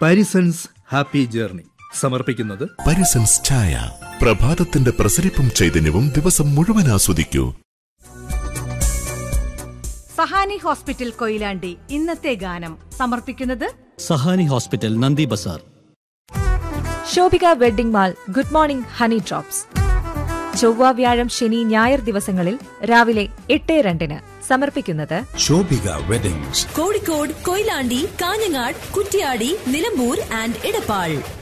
Parisons happy journey സമർപ്പിക്കുന്നത് പരിസൻസ് ചായ പ്രഭാതത്തിന്റെ പ്രസരിപ്പും ചൈതന്യവും ദിവസം മുഴുവൻ ആസ്വദിക്കൂ സഹാനി ഹോസ്പിറ്റൽ കൊയിലാണ്ടി ഇന്നത്തെ ഗാനം സമർപ്പിക്കുന്നത് സഹാനി ഹോസ്പിറ്റൽ നന്ദി ബസാർ Shobhika wedding mall good morning honey drops ചൊവ്വ വ്യാഴം ശനി ഞായർ ദിവസങ്ങളിൽ രാവിലെ എട്ട് രണ്ടിന് സമർപ്പിക്കുന്നത് ശോഭിക വെഡിങ്സ് കോഴിക്കോട് കൊയിലാണ്ടി കാഞ്ഞങ്ങാട് കുറ്റ്യാടി നിലമ്പൂർ ആൻഡ് ഇടപ്പാൾ